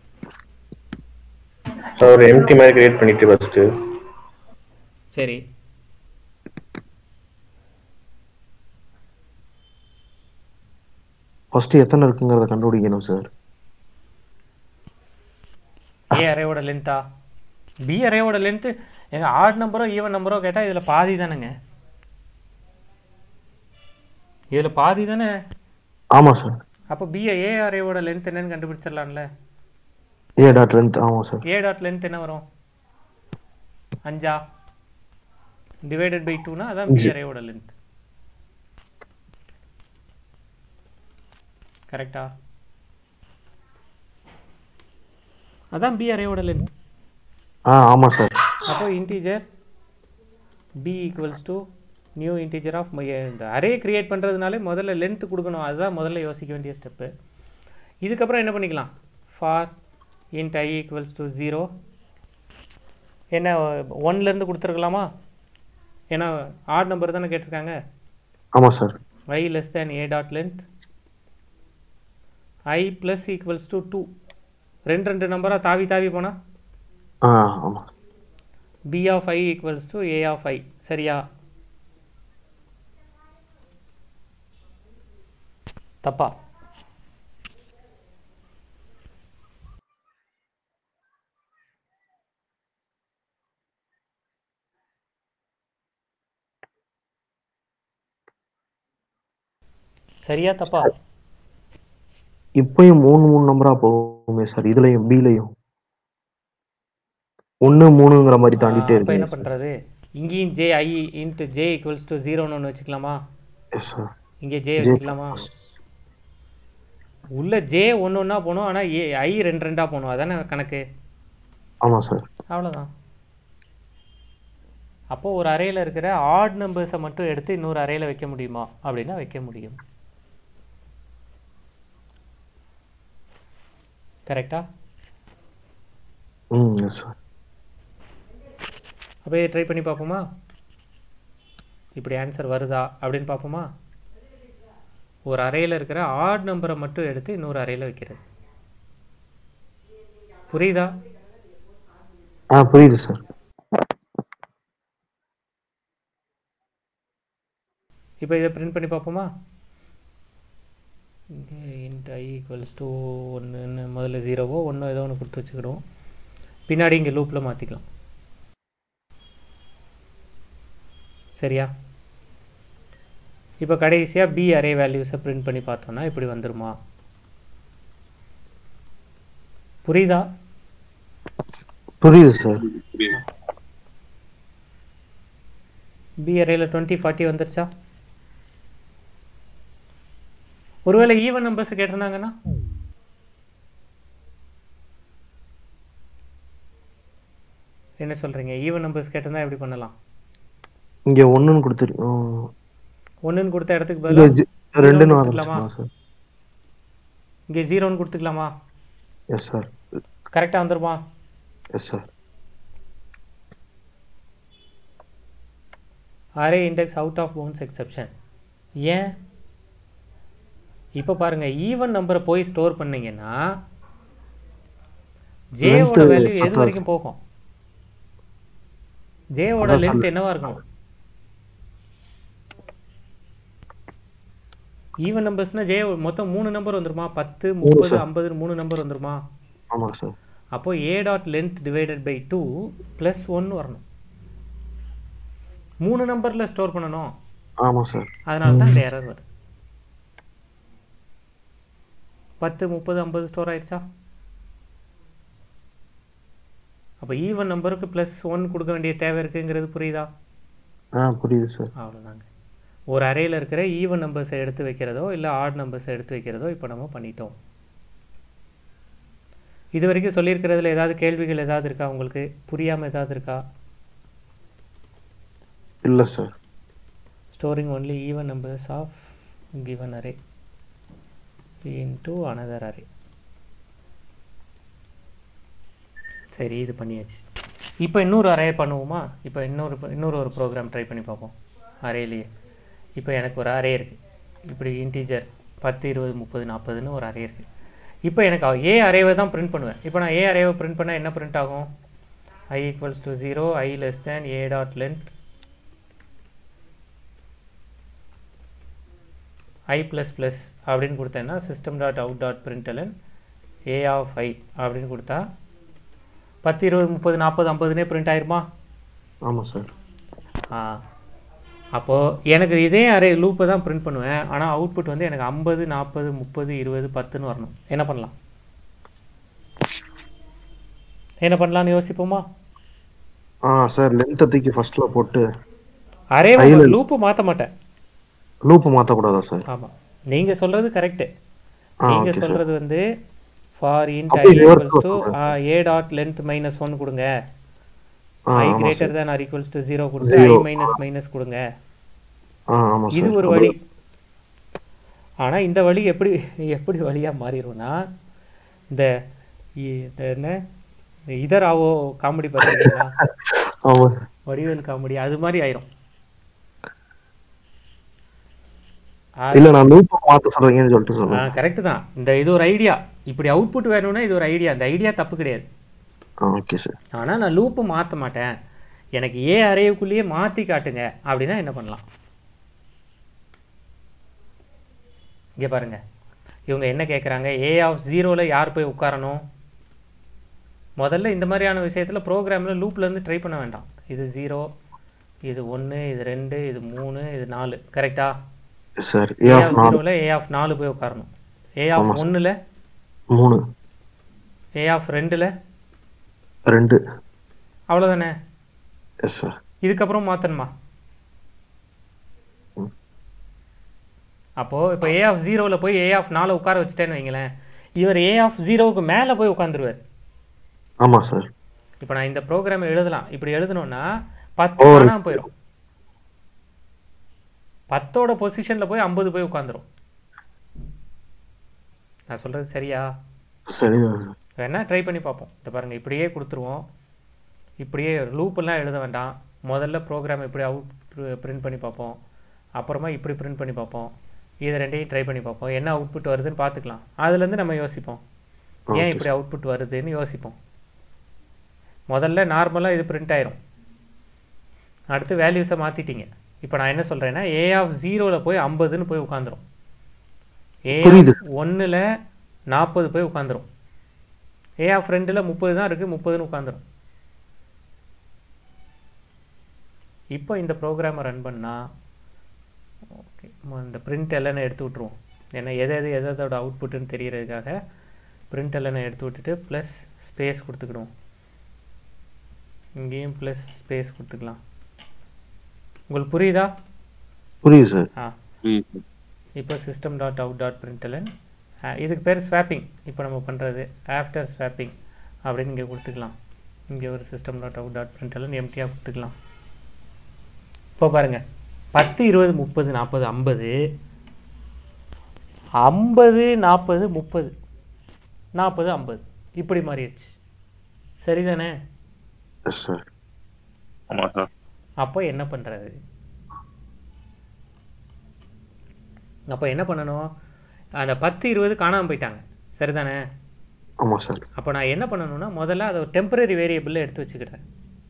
[SPEAKER 1] ஸோ ஒரு எம்டி மாதிரி கிரியேட் பண்ணிட்டு ஃபர்ஸ்ட்
[SPEAKER 2] சரி
[SPEAKER 4] ஃபர்ஸ்ட் எத்தனை இருக்குங்கிறத கண்டுபிடிக்கணும் சார்
[SPEAKER 2] ஏ அரேவோட லென்த்தா பி அரேவோட லென்த்து எங்க ஆட் நம்பரோ ஈவன் நம்பரோ கேட்டால் இதில் பாதி தானேங்க இதில் பாதி தானே
[SPEAKER 4] ஆமா சார்
[SPEAKER 2] அப்போ பி ஏ அரேவோட லென்த் என்னன்னு கண்டுபிடிச்சிடலாம்ல
[SPEAKER 4] ஏ டாட் லென்த் ஆமா சார்
[SPEAKER 2] ஏ டாட் லென்த் என்ன வரும் அஞ்சா டிவைடட் பை டூனா அதான் பி அரேவோட லென்த் கரெக்டா அதான் பி அரேவோட லென்த்
[SPEAKER 4] ஆ ஆமா சார்
[SPEAKER 2] அப்போ integer B equals to new integer of இந்த அரே கிரியேட் பண்ணுறதுனாலே முதல்ல லென்த் கொடுக்கணும் அதுதான் முதல்ல யோசிக்க வேண்டிய ஸ்டெப்பு இதுக்கப்புறம் என்ன பண்ணிக்கலாம் for int I equals to zero என்ன ஒன்லேருந்து கொடுத்துருக்கலாமா ஏன்னா ஆட் நம்பர் தானே கேட்டிருக்காங்க
[SPEAKER 4] ஆமா sir
[SPEAKER 2] I less than A dot length I plus equals to two ரெண்டு ரெண்டு நம்பராக தாவி தாவி போனால்
[SPEAKER 4] ஆ ஆமா
[SPEAKER 2] b of i equals to a of i சரியா தப்பா சரியா தப்பா
[SPEAKER 4] இப்பயும் மூணு மூணு நம்பரா போகுமே சார் இதுலயும் பிலையும் ஒண்ணு மூணுங்கிற மாதிரி தாண்டிட்டே
[SPEAKER 2] அப்ப என்ன
[SPEAKER 4] இருக்கு
[SPEAKER 2] பண்றது இங்கேயும் J I into J equals to ஜீரோன்னு ஒன்று வச்சுக்கலாமா
[SPEAKER 4] எஸ் சார்
[SPEAKER 2] இங்கே ஜே வச்சுக்கலாமா உள்ள ஜே ஒன்று ஒன்றா போகணும் ஆனால் ஏ ஐ ரெண்டு ரெண்டாக போகணும் அதானே கணக்கு
[SPEAKER 4] ஆமா சார்
[SPEAKER 2] அவ்வளோதான் அப்போ ஒரு அறையில் இருக்கிற ஆட் நம்பர்ஸை மட்டும் எடுத்து இன்னொரு அறையில் வைக்க முடியுமா அப்படின்னா வைக்க முடியும் கரெக்டா
[SPEAKER 4] ம் எஸ் சார்
[SPEAKER 2] அப்போ ட்ரை பண்ணி பார்ப்போமா இப்படி ஆன்சர் வருதா அப்படின்னு பார்ப்போமா ஒரு அறையில் இருக்கிற ஆட் நம்பரை மட்டும் எடுத்து இன்னொரு அறையில் வைக்கிறது புரியுதா
[SPEAKER 4] ஆ புரியுது சார்
[SPEAKER 2] இப்போ இதை பிரிண்ட் பண்ணி பார்ப்போமா இங்கே இன்ட் ஐ ஈக்குவல்ஸ் டூ ஒன்றுன்னு முதல்ல ஜீரோவோ ஒன்றோ ஏதோ ஒன்று கொடுத்து வச்சுக்கிடுவோம் பின்னாடி இங்கே லூப்பில் மாற்றிக்கலாம் சரியா இப்போ கடைசியாக பி அரே வேல்யூஸை பிரிண்ட் பண்ணி பார்த்தோம்னா இப்படி வந்துருமா புரியுதா
[SPEAKER 4] புரியுது சார்
[SPEAKER 3] புரியுது
[SPEAKER 2] பி அரேல டுவெண்ட்டி ஃபார்ட்டி வந்துருச்சா ஒருவேளை ஈவன் நம்பர்ஸ் கேட்டிருந்தாங்கன்னா என்ன சொல்றீங்க ஈவன் நம்பர்ஸ் கேட்டிருந்தா எப்படி பண்ணலாம்
[SPEAKER 4] இங்க ஒண்ணுன்னு கொடுத்துரு ம்,
[SPEAKER 2] ஒன்றுன்னு கொடுத்த இடத்துக்கு
[SPEAKER 4] இங்க
[SPEAKER 2] பதிலாக
[SPEAKER 4] ஜி- ரெண்டுன்னு
[SPEAKER 2] கொடுத்துக்கலாமா?
[SPEAKER 4] ஆரம்பிச்சுக்கலாம் சார்
[SPEAKER 2] இங்கே ஜீரோன்னு கொடுத்துக்கலாமா
[SPEAKER 4] எஸ் சார்
[SPEAKER 2] கரெக்டாக வந்துருமா
[SPEAKER 4] yes sir
[SPEAKER 2] array index out of bounds exception ஏன் இப்போ பாருங்க ஈவன் நம்பரை போய் ஸ்டோர் பண்ணீங்கன்னா ஜேவோட
[SPEAKER 4] Length
[SPEAKER 2] வேல்யூ எது
[SPEAKER 4] பத்தாது.
[SPEAKER 2] வரைக்கும் போகும் ஜேவோட
[SPEAKER 4] அதான்
[SPEAKER 2] லென்த்
[SPEAKER 4] சொல்லு.
[SPEAKER 2] என்னவா இருக்கும் ஈவன் நம்பர்ஸ்னா ஜே மொத்தம் மூணு நம்பர் வந்துருமா பத்து முப்பது
[SPEAKER 4] sir.
[SPEAKER 2] ஐம்பது மூணு நம்பர் வந்துருமா
[SPEAKER 4] ஆமாங்க சார்
[SPEAKER 2] அப்போ A dot length divided by two plus one வரணும் மூணு நம்பரில் ஸ்டோர் பண்ணணும்
[SPEAKER 4] ஆமாம் சார்
[SPEAKER 2] அதனால தான் இந்த எரர் வருது பத்து முப்பது ஐம்பது ஸ்டோர் ஆயிடுச்சா அப்போ ஈவன் நம்பருக்கு ப்ளஸ் ஒன் கொடுக்க வேண்டிய தேவை இருக்குங்கிறது புரியுதா
[SPEAKER 4] ஆ புரியுது சார்
[SPEAKER 2] அவ்வளோதாங்க ஒரு அறையில் இருக்கிற ஈவன் நம்பர்ஸை எடுத்து வைக்கிறதோ இல்லை ஆட் நம்பர்ஸை எடுத்து வைக்கிறதோ இப்போ நம்ம பண்ணிட்டோம் இது வரைக்கும் சொல்லியிருக்கிறதுல ஏதாவது கேள்விகள் ஏதாவது இருக்கா உங்களுக்கு புரியாமல் ஏதாவது இருக்கா
[SPEAKER 4] இல்லை sir
[SPEAKER 2] storing only even numbers of given array into another array சரி இது பண்ணியாச்சு இப்போ இன்னொரு அரே பண்ணுவோமா இப்போ இன்னொரு இன்னொரு ஒரு ப்ரோக்ராம் ட்ரை பண்ணி பார்ப்போம் அரேலேயே இப்போ எனக்கு ஒரு அரே இருக்குது இப்படி இன்டீஜர் பத்து இருபது முப்பது நாற்பதுன்னு ஒரு அரே இருக்குது இப்போ எனக்கு ஏ அரேவை தான் பிரிண்ட் பண்ணுவேன் இப்போ நான் ஏ அரேவை பிரிண்ட் பண்ணால் என்ன பிரிண்ட் ஆகும் I equals to zero I less than A dot length I plus plus அப்படின்னு கொடுத்தேன்னா system dot out dot println A of I அப்படின்னு கொடுத்தா பத்து இருபது முப்பது நாற்பது ஐம்பதுனே பிரிண்ட் ஆயிருமா
[SPEAKER 4] ஆமாம் சார்
[SPEAKER 2] ஆ அப்போது எனக்கு இதே அரே லூப்பை தான் பிரிண்ட் பண்ணுவேன் ஆனால் அவுட்புட் வந்து எனக்கு ஐம்பது நாற்பது முப்பது இருபது பத்துன்னு வரணும் என்ன பண்ணலாம் என்ன பண்ணலாம்னு யோசிப்போமா
[SPEAKER 4] ஆ சார் லென்த்தை தூக்கி ஃபர்ஸ்ட்ல போட்டு
[SPEAKER 2] அரே
[SPEAKER 4] ஐல-
[SPEAKER 2] லூப்பு மாற்ற மாட்டேன்
[SPEAKER 4] லூப் மாற்றக்கூடாதா சார்
[SPEAKER 2] ஆமாம் நீங்கள் சொல்கிறது கரெக்டு
[SPEAKER 4] ஆ
[SPEAKER 2] நீங்க
[SPEAKER 4] ஓகே சார்
[SPEAKER 2] சொல்றது வந்து ஃபார் இன்ட் ஐ
[SPEAKER 4] அப்படியே reverse
[SPEAKER 2] ஈக்குவல்ஸ் டு
[SPEAKER 4] பண்ணுங்க.
[SPEAKER 2] A dot length minus one கொடுங்க
[SPEAKER 4] ஆ
[SPEAKER 2] ஐ
[SPEAKER 4] ஆமாம்
[SPEAKER 2] greater
[SPEAKER 4] sir
[SPEAKER 2] than or equals to zero கொடுங்க ஐ
[SPEAKER 4] Zero.
[SPEAKER 2] மைனஸ் மைனஸ் கொடுங்க
[SPEAKER 4] ஆ ஆமாம்
[SPEAKER 2] இது
[SPEAKER 4] சார்
[SPEAKER 2] ஒரு வழி ஆனா இந்த வழி எப்படி எப்படி வழியா மாறிடும்னா இந்த இ- இந்த என்ன இந்த இதராவோ காமெடி பார்த்தீங்களா
[SPEAKER 4] ஆமாம்
[SPEAKER 2] வடிவேல் காமெடி அது மாதிரி ஆயிரும்
[SPEAKER 4] இல்ல நான் லூப் மாத்த சொல்றீங்கன்னு சொல்லிட்டு சொல்றேன்
[SPEAKER 2] கரெக்ட் தான் இந்த இது ஒரு ஐடியா இப்படி அவுட்புட் வேணும்னா இது ஒரு ஐடியா இந்த ஐடியா தப்பு கிடையாது
[SPEAKER 4] ஆ ஓகே சார்
[SPEAKER 2] ஆனா நான் லூப்பு மாத்த மாட்டேன் எனக்கு ஏ அரேவுக்குள்ளேயே மாத்தி காட்டுங்க அப்படின்னா என்ன பண்ணலாம் இங்க பாருங்க இவங்க என்ன கேட்குறாங்க ஏ ஆஃப் ஜீரோவில் யார் போய் உட்காரணும் முதல்ல இந்த மாதிரியான விஷயத்துல ப்ரோக்ராமில் லூப்லேருந்து ட்ரை பண்ண வேண்டாம் இது ஜீரோ இது ஒன்று இது ரெண்டு இது மூணு இது நாலு கரெக்டா
[SPEAKER 4] sir
[SPEAKER 2] A
[SPEAKER 4] A
[SPEAKER 2] of
[SPEAKER 4] of நாலு
[SPEAKER 2] ஜீரோவில் ஏ ஆஃப் நாலு போய் உட்காரணும் ஏ ஆஃப்
[SPEAKER 4] ஆமா sir.
[SPEAKER 2] ஒன்றில்
[SPEAKER 4] மூணு
[SPEAKER 2] ஏ ஆஃப் ரெண்டில்
[SPEAKER 4] ரெண்டு
[SPEAKER 2] அவ்வளோதானே
[SPEAKER 4] எஸ் சார்
[SPEAKER 2] இதுக்கப்புறம் மாற்றணுமா
[SPEAKER 4] ம்.
[SPEAKER 2] அப்போ இப்போ ஏ ஆஃப் ஜீரோவில் போய் ஏ ஆஃப் நாலு உட்கார வச்சுட்டேன்னு வைங்களேன் இவர் ஏ ஆஃப் ஜீரோவுக்கு மேலே போய் உட்காந்துருவார்
[SPEAKER 4] ஆமா சார்
[SPEAKER 2] இப்போ நான் இந்த ப்ரோக்ராம் எழுதலாம் இப்படி எழுதணும்னா பத்து
[SPEAKER 4] ஓ,
[SPEAKER 2] காணாம போயிடும் பத்தோட பொசிஷன்ல போய் ஐம்பது போய் உட்காந்துரும் நான் சொல்றது சரியா
[SPEAKER 4] சரிதான் சார்
[SPEAKER 2] வேணா ட்ரை பண்ணி பார்ப்போம் இந்த பாருங்க இப்படியே கொடுத்துருவோம் இப்படியே loop எல்லாம் எழுத வேண்டாம் முதல்ல ப்ரோக்ராம் இப்படி அவுட் பிரிண்ட் பண்ணி பார்ப்போம் அப்புறமா இப்படி பிரிண்ட் பண்ணி பார்ப்போம் இது ரெண்டையும் ட்ரை பண்ணி பார்ப்போம் என்ன அவுட்புட் வருதுன்னு பார்த்துக்கலாம் அதுலேருந்து நம்ம யோசிப்போம் ஏன்
[SPEAKER 4] Okay,
[SPEAKER 2] இப்படி அவுட்புட் வருதுன்னு யோசிப்போம் முதல்ல நார்மலாக இது பிரிண்ட் ஆயிரும் அடுத்து வேல்யூஸை மாற்றிட்டீங்க இப்போ நான் என்ன சொல்கிறேன்னா ஏ ஆஃப் ஜீரோவில் போய் ஐம்பதுன்னு போய் உட்காந்துரும் ஏ
[SPEAKER 4] புரியுது.
[SPEAKER 2] ஒன்றில் நாற்பது போய் உட்காந்துரும் ஏ ஆஃப் ரெண்டில் முப்பது தான் இருக்குது முப்பதுன்னு உட்காந்துரும் இப்போ இந்த ப்ரோக்ராமை ரன் பண்ணால் ஓகே இந்த பிரிண்ட் எல்லாம் எடுத்து விட்ருவோம் ஏன்னா எது எது எது எதோட அவுட்புட்டுன்னு தெரியறதுக்காக பிரிண்ட் எல்லாம் எடுத்து விட்டுட்டு ப்ளஸ் ஸ்பேஸ் கொடுத்துக்கிடுவோம் இங்கேயும் ப்ளஸ் ஸ்பேஸ் கொடுத்துக்கலாம் உங்களுக்கு புரியுதா
[SPEAKER 4] புரியுது சார்
[SPEAKER 2] ஆ
[SPEAKER 3] புரியுது
[SPEAKER 2] இப்போ system dot out dot println இதுக்கு பேர் ஸ்வாப்பிங் இப்போ நம்ம பண்ணுறது ஆஃப்டர் ஸ்வாப்பிங் அப்படின்னு இங்கே கொடுத்துக்கலாம் இங்கே ஒரு system dot out dot println எம்டியாக கொடுத்துக்கலாம் இப்போ பாருங்க பத்து இருபது முப்பது நாற்பது ஐம்பது ஐம்பது நாற்பது முப்பது நாற்பது ஐம்பது இப்படி மாறிடுச்சு சரிதானே
[SPEAKER 4] எஸ் சார்
[SPEAKER 3] ஆமா சார்
[SPEAKER 2] அப்போ என்ன பண்ணுறது அப்போ என்ன பண்ணணும் அந்த பத்து இருபது காணாமல் போயிட்டாங்க சரிதானே
[SPEAKER 4] ஆமா சார்
[SPEAKER 2] அப்போ நான் என்ன பண்ணணும்னா முதல்ல அதை ஒரு டெம்பரரி வேரியபிளில் எடுத்து வச்சுக்கிட்டேன்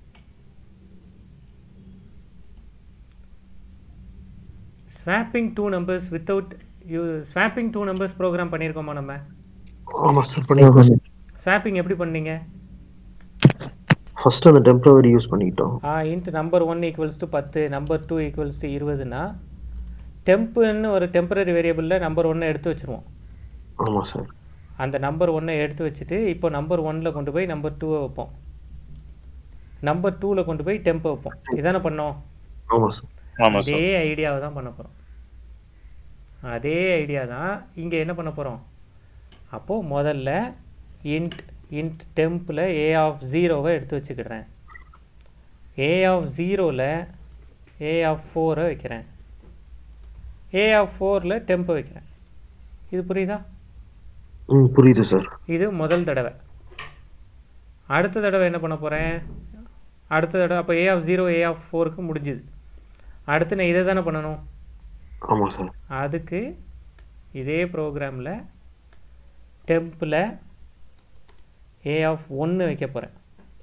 [SPEAKER 2] swapping two numbers without you swapping two numbers program பண்ணியிருக்கோமா நம்ம
[SPEAKER 4] ஆமா சார் பண்ணி
[SPEAKER 2] ஸ்வாப்பிங் எப்படி பண்ணீங்க
[SPEAKER 4] ஃபர்ஸ்ட் அந்த டெம்பரவரி யூஸ் பண்ணிக்கிட்டோம்
[SPEAKER 2] ஆ int number one equals to பத்து நம்பர் டூ ஈக்குவல்ஸ் டு இருபதுன்னா டெம்புன்னு ஒரு டெம்பரரி வேரியபிளில் நம்பர் ஒன்னை எடுத்து வச்சுருவோம்
[SPEAKER 4] ஆமா சார்
[SPEAKER 2] அந்த நம்பர் ஒன்னை எடுத்து வச்சுட்டு இப்போ நம்பர் ஒன்னில் கொண்டு போய் நம்பர் டூவை வைப்போம் நம்பர் டூவில் கொண்டு போய் டெம்பை வைப்போம் இதானே பண்ணோம்
[SPEAKER 4] ஆமா சார்
[SPEAKER 3] ஆமா
[SPEAKER 2] அதே
[SPEAKER 3] சார்
[SPEAKER 2] ஐடியாவை தான் பண்ண போகிறோம் அதே ஐடியா தான் இங்கே என்ன பண்ண போகிறோம் அப்போது முதல்ல இன்ட் இன்ட் டெம்பில் ஏ ஆஃப் ஜீரோவை எடுத்து வச்சுக்கிடுறேன் ஏ ஆஃப் ஜீரோவில் ஏ ஆஃப் ஃபோரை வைக்கிறேன் ஏ ஆஃப் ஃபோரில் டெம்பை வைக்கிறேன் இது புரியுதா
[SPEAKER 4] ம் புரியுது சார்
[SPEAKER 2] இது முதல் தடவை அடுத்த தடவை என்ன பண்ண போகிறேன் அடுத்த தடவை அப்போ a of zero a of ஃபோருக்கு முடிஞ்சுது அடுத்து நான் இதை தானே பண்ணணும்
[SPEAKER 4] ஆமா சார்
[SPEAKER 2] அதுக்கு இதே ப்ரோக்ராமில் டெம்பில் ஏ ஆஃப் ஒன்று வைக்க போகிறேன்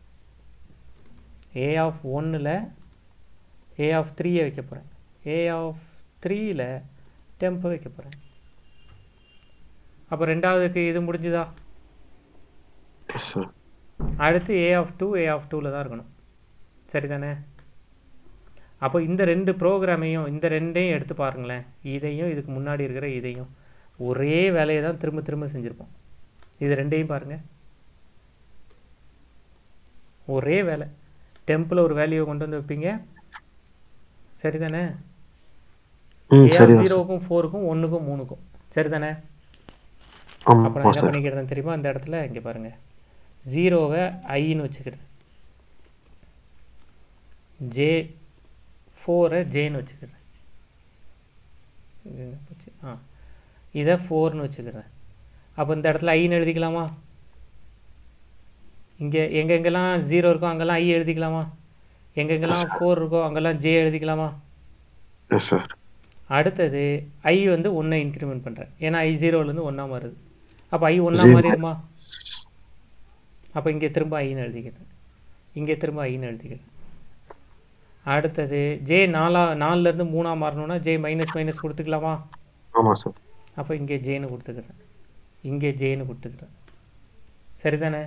[SPEAKER 2] ஏ ஆஃப் ஒன்றில் ஏ ஆஃப் த்ரீயை வைக்க போகிறேன் ஏ ஆஃப் த்ரீயில் டெம்பை வைக்க போகிறேன் அப்போ ரெண்டாவதுக்கு இது முடிஞ்சுதா
[SPEAKER 4] எஸ் சார்
[SPEAKER 2] அடுத்து a of two a of டூவில் தான் இருக்கணும் சரிதானே அப்போ இந்த ரெண்டு ப்ரோக்ராமையும் இந்த ரெண்டையும் எடுத்து பாருங்களேன் இதையும் இதுக்கு முன்னாடி இருக்கிற இதையும் ஒரே வேலையை தான் திரும்ப திரும்ப செஞ்சுருப்போம் இது ரெண்டையும் பாருங்க ஒரே வேலை டெம்பில் ஒரு வேல்யூவை கொண்டு வந்து வைப்பீங்க சரிதானே
[SPEAKER 4] ம்
[SPEAKER 2] ஏ
[SPEAKER 4] சரிதான் சார்
[SPEAKER 2] ஜீரோவுக்கும் ஃபோருக்கும் ஒன்றுக்கும் மூணுக்கும் சரிதானே
[SPEAKER 4] ஆமா
[SPEAKER 2] அப்போ
[SPEAKER 4] ஆமா
[SPEAKER 2] நான் என்ன
[SPEAKER 4] சார்
[SPEAKER 2] பண்ணிக்கிறேன் தெரியுமா அந்த இடத்துல இங்கே பாருங்க ஜீரோவை ஐன்னு வச்சுக்கிறேன் ஜே ஃபோரை ஜேன்னு வச்சுக்கிறேன் இது என்ன போச்சு ஆ இதை ஃபோர்னு வச்சுக்கிறேன் அப்போ இந்த இடத்துல ஐன்னு எழுதிக்கலாமா இங்கே எங்கெங்கெல்லாம் ஜீரோ இருக்கோ அங்கெல்லாம் ஐ எழுதிக்கலாமா எங்கெங்கெல்லாம் ஃபோர் இருக்கோ அங்கெல்லாம் ஜே எழுதிக்கலாமா
[SPEAKER 4] எஸ் சார்
[SPEAKER 2] அடுத்தது ஐ வந்து ஒன்றை இன்க்ரிமெண்ட் பண்ணுறேன் ஏன்னா ஐ ஜீரோலேருந்து ஒன்றா மாறுது அப்போ ஐ ஒன்றா
[SPEAKER 4] Zero.
[SPEAKER 2] மாறிடுமா அப்போ இங்கே திரும்ப ஐன்னு எழுதிக்கிறேன் இங்கே திரும்ப ஐன்னு எழுதிக்கிறேன் அடுத்தது ஜே நாலா நாலுலேருந்து மூணா மாறணும்னா ஜே மைனஸ் மைனஸ் கொடுத்துக்கலாமா
[SPEAKER 4] ஆமா சார்
[SPEAKER 2] அப்போ இங்கே ஜேன்னு கொடுத்துக்கிறேன் இங்கே ஜேன்னு கொடுத்துக்கிறேன் சரிதானே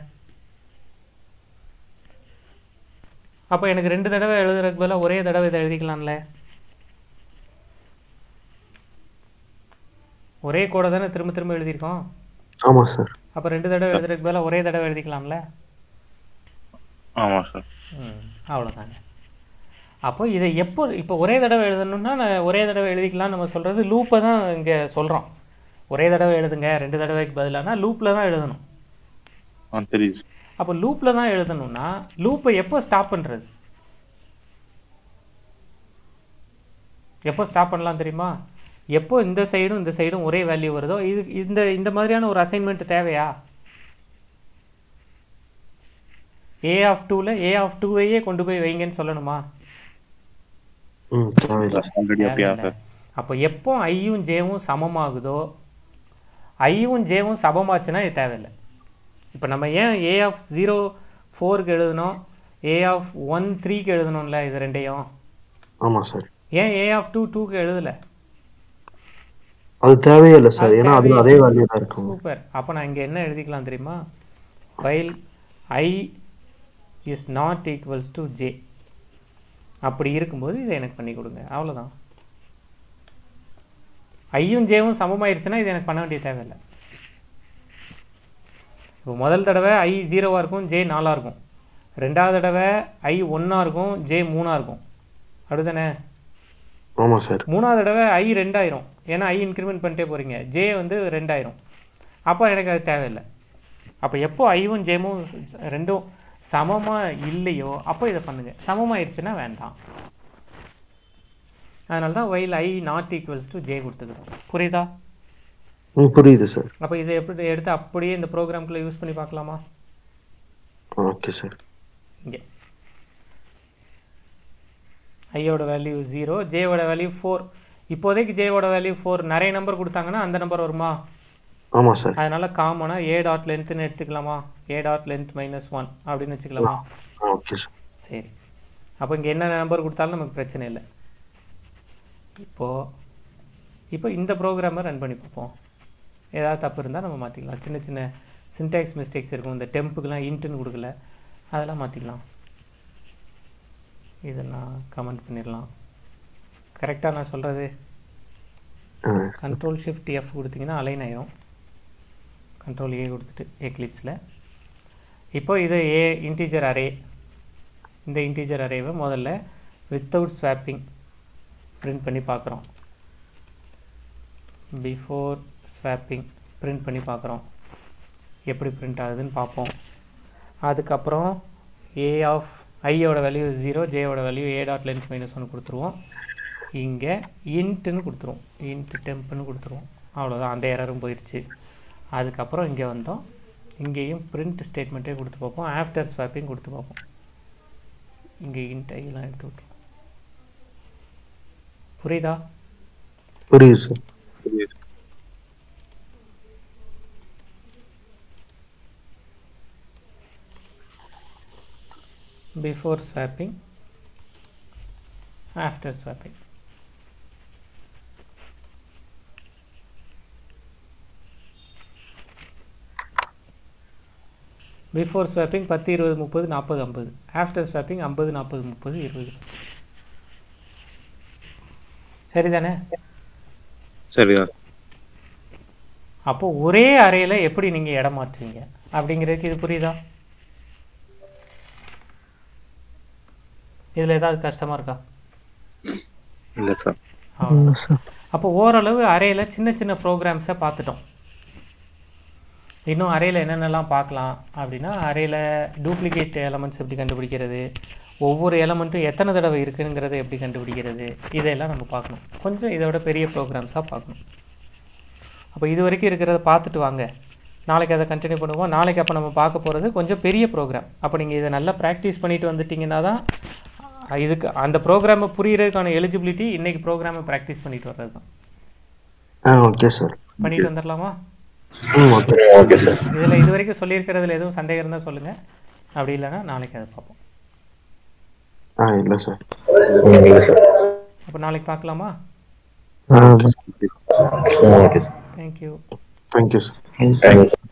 [SPEAKER 2] அப்போ எனக்கு ரெண்டு தடவை எழுதுறதுக்கு பதிலாக ஒரே தடவை இதை எழுதிக்கலாம்ல ஒரே கோடை தானே திரும்ப திரும்ப எழுதியிருக்கோம்
[SPEAKER 4] ஆமா சார்
[SPEAKER 2] அப்போ ரெண்டு தடவை எழுதுறதுக்கு பதிலாக ஒரே தடவை எழுதிக்கலாம்ல
[SPEAKER 3] ஆமா சார்
[SPEAKER 2] ம் அவ்வளோதாங்க அப்போ இதை எப்போ இப்போ ஒரே தடவை எழுதணும்னா நான் ஒரே தடவை எழுதிக்கலாம்னு நம்ம சொல்கிறது லூப்பை தான் இங்கே சொல்கிறோம் ஒரே தடவை எழுதுங்க ரெண்டு தடவைக்கு பதிலானா லூப்பில் தான் எழுதணும்
[SPEAKER 3] ஆ தெரியுது சார்
[SPEAKER 2] அப்போ லூப்பில் தான் எழுதணும்னா லூப்பை எப்போ ஸ்டாப் பண்ணுறது எப்போ ஸ்டாப் பண்ணலாம் தெரியுமா எப்போ இந்த சைடும் இந்த சைடும் ஒரே வேல்யூ வருதோ இது இந்த இந்த மாதிரியான ஒரு அசைன்மெண்ட் தேவையா ஏ ஆஃப் டூவில் ஏ ஆஃப் டூவையே கொண்டு போய் வைங்கன்னு சொல்லணுமா
[SPEAKER 4] ம் தேவையில்லை
[SPEAKER 3] ஆல்ரெடி அப்படியா
[SPEAKER 2] தேவையில்ல.
[SPEAKER 3] சார்
[SPEAKER 2] அப்போ எப்போ ஐயும் ஜேவும் சமமாகுதோ ஐயும் ஜேவும் சமமாச்சுன்னா இது தேவையில்லை இப்போ நம்ம ஏன் ஏ ஆஃப் ஜீரோ ஃபோருக்கு எழுதணும் ஏ ஆஃப் ஒன் த்ரீக்கு எழுதணும்ல இது ரெண்டையும்
[SPEAKER 4] ஆமா சார்
[SPEAKER 2] ஏன் ஏ ஆஃப் டூ டூக்கு எழுதலை
[SPEAKER 4] அது தேவையே இல்லை சார்
[SPEAKER 2] அது
[SPEAKER 4] ஏன்னா அதுல
[SPEAKER 2] தேவையே
[SPEAKER 4] அதே வேல்யூ தான் இருக்கும்
[SPEAKER 2] சூப்பர் அப்போ நான் இங்கே என்ன எழுதிக்கலாம் தெரியுமா while i is not equals to j அப்படி இருக்கும்போது இதை எனக்கு பண்ணி கொடுங்க அவ்வளோதான் ஐயும் ஜேவும் சமமாயிருச்சுன்னா இது எனக்கு பண்ண வேண்டிய தேவையில்லை இப்போ முதல் தடவை ஐ ஜீரோவாக இருக்கும் ஜே நாலாக இருக்கும் ரெண்டாவது தடவை ஐ ஒன்றா இருக்கும் ஜே மூணாக இருக்கும் அப்படிதானே
[SPEAKER 4] ஆமா சார்
[SPEAKER 2] மூணாவது தடவை ஐ ரெண்டாயிரம் ஏன்னா ஐ இன்க்ரிமெண்ட் பண்ணிட்டே போகிறீங்க ஜே வந்து ரெண்டாயிரம் அப்போ எனக்கு அது தேவையில்லை அப்போ எப்போ ஐவும் ஜேமும் ரெண்டும் சமமாக இல்லையோ அப்போ இதை பண்ணுங்கள் சமமாயிருச்சுன்னா வேண்டாம் அதனால தான் while i not equals to j கொடுத்துக்கிறோம் புரியுதா
[SPEAKER 4] ம் புரியுது சார்
[SPEAKER 2] அப்போ இதை எப்படி எடுத்து அப்படியே இந்த ப்ரோக்ராம்குள்ளே யூஸ் பண்ணி பார்க்கலாமா
[SPEAKER 4] ஓகே சார்
[SPEAKER 2] இங்கே ஐயோட வேல்யூ ஜீரோ ஜேவோட வேல்யூ ஃபோர் இப்போதைக்கு ஜேவோட வேல்யூ ஃபோர் நிறைய நம்பர் கொடுத்தாங்கன்னா அந்த நம்பர் வருமா
[SPEAKER 4] ஆமாம் சார்
[SPEAKER 2] அதனால காமனாக ஏ டாட் லென்த்னு எடுத்துக்கலாமா a dot length minus one அப்படின்னு வச்சுக்கலாமா
[SPEAKER 4] ஓகே சார்
[SPEAKER 2] சரி அப்போ இங்கே என்ன நம்பர் கொடுத்தாலும் நமக்கு பிரச்சனை இல்லை இப்போது இப்போ இந்த ப்ரோக்ராமை ரன் பண்ணி பார்ப்போம் ஏதாவது தப்பு இருந்தால் நம்ம மாற்றிக்கலாம் சின்ன சின்ன சின்டாக்ஸ் மிஸ்டேக்ஸ் இருக்கும் இந்த டெம்புக்கெலாம் இன்ட்டுன்னு கொடுக்கல அதெல்லாம் மாற்றிக்கலாம் இதெல்லாம் கமெண்ட் பண்ணிடலாம் கரெக்டாக நான் சொல்கிறது
[SPEAKER 4] ஆ
[SPEAKER 2] கண்ட்ரோல் ஷிஃப்ட் எஃப் கொடுத்தீங்கன்னா அலைன் ஆயிரும் கண்ட்ரோல் ஏ கொடுத்துட்டு எக்லிப்ஸில் இப்போ இது ஏ இன்டீஜர் அரே இந்த இன்டீஜர் அரேவை முதல்ல வித்தவுட் ஸ்வாப்பிங் பிரிண்ட் பண்ணி பார்க்குறோம் பிஃபோர் ஸ்வாப்பிங் பிரிண்ட் பண்ணி பார்க்குறோம் எப்படி பிரிண்ட் ஆகுதுன்னு பார்ப்போம் அதுக்கப்புறம் ஏ ஆஃப் ஐயோட வேல்யூ ஜீரோ ஜேயோட value a dot length minus one கொடுத்துருவோம் இங்கே இன்ட்டுன்னு கொடுத்துருவோம் இன்ட் டெம்ப்னு கொடுத்துருவோம் அவ்வளோதான் அந்த எரரும் போயிடுச்சு அதுக்கப்புறம் இங்கே வந்தோம் இங்கேயும் பிரிண்ட் ஸ்டேட்மெண்ட்டே கொடுத்து பார்ப்போம் ஆஃப்டர் ஸ்வாப்பிங் கொடுத்து பார்ப்போம் இங்கே இன்ட் ஐலாம் எடுத்து விட்ருவோம் புரியுதா
[SPEAKER 4] புரியுது sir
[SPEAKER 2] before swapping after swapping before swapping பத்து இருபது முப்பது நாற்பது ஐம்பது ஆஃப்டர் ஸ்வாப்பிங் ஐம்பது நாற்பது முப்பது இருபது சரிதானே
[SPEAKER 3] சரிதான்
[SPEAKER 2] அப்போ ஒரே அறையில் எப்படி நீங்கள் இடம் மாற்றுவீங்க அப்படிங்கிறதுக்கு இது புரியுதா இதில் ஏதாவது கஷ்டமாக இருக்கா
[SPEAKER 3] இல்லை சார்
[SPEAKER 2] அவ்வளவுதான். அப்போ ஓரளவு அறையில் சின்ன சின்ன ப்ரோக்ராம்ஸை பார்த்துட்டோம் இன்னும் அறையில் என்னென்னலாம் பார்க்கலாம் அப்படின்னா அறையில் டூப்ளிகேட் எலமெண்ட்ஸ் எப்படி கண்டுபிடிக்கிறது ஒவ்வொரு எலமெண்ட்டும் எத்தனை தடவை இருக்குங்கிறத எப்படி கண்டுபிடிக்கிறது இதெல்லாம் நம்ம பார்க்கணும் கொஞ்சம் இதோட பெரிய ப்ரோக்ராம்ஸாக பார்க்கணும் அப்போ இது வரைக்கும் இருக்கிறத பார்த்துட்டு வாங்க நாளைக்கு அதை கண்டினியூ பண்ணுவோம் நாளைக்கு அப்போ நம்ம பார்க்க போகிறது கொஞ்சம் பெரிய ப்ரோக்ராம் அப்போ நீங்கள் இதை நல்லா ப்ராக்டிஸ் பண்ணிட்டு வந்துட்டீங்கன்னா தான் அஹ், இதுக்கு அந்த ப்ரோக்ராமை புரியறதுக்கான எலிஜிபிலிட்டி இன்னைக்கு ப்ரோக்ராமை ப்ராக்டிஸ் பண்ணிட்டு வர்றது தான்
[SPEAKER 4] ஆ ஓகே சார்
[SPEAKER 2] பண்ணிட்டு வந்துடலாமா
[SPEAKER 4] ம் ஓகே
[SPEAKER 1] ஓகே சார்
[SPEAKER 2] இதில் இது வரைக்கும் சொல்லியிருக்கிறதுல எதுவும் சந்தேகம் இருந்தால் சொல்லுங்கள் அப்படி இல்லைன்னா நாளைக்கு அதை பார்ப்போம்
[SPEAKER 4] ஆ இல்லை சார்
[SPEAKER 1] இல்லை சார்
[SPEAKER 2] அப்போ நாளைக்கு பார்க்கலாமா
[SPEAKER 4] ஆ
[SPEAKER 1] okay sir
[SPEAKER 2] thank you
[SPEAKER 4] thank you sir
[SPEAKER 1] thank you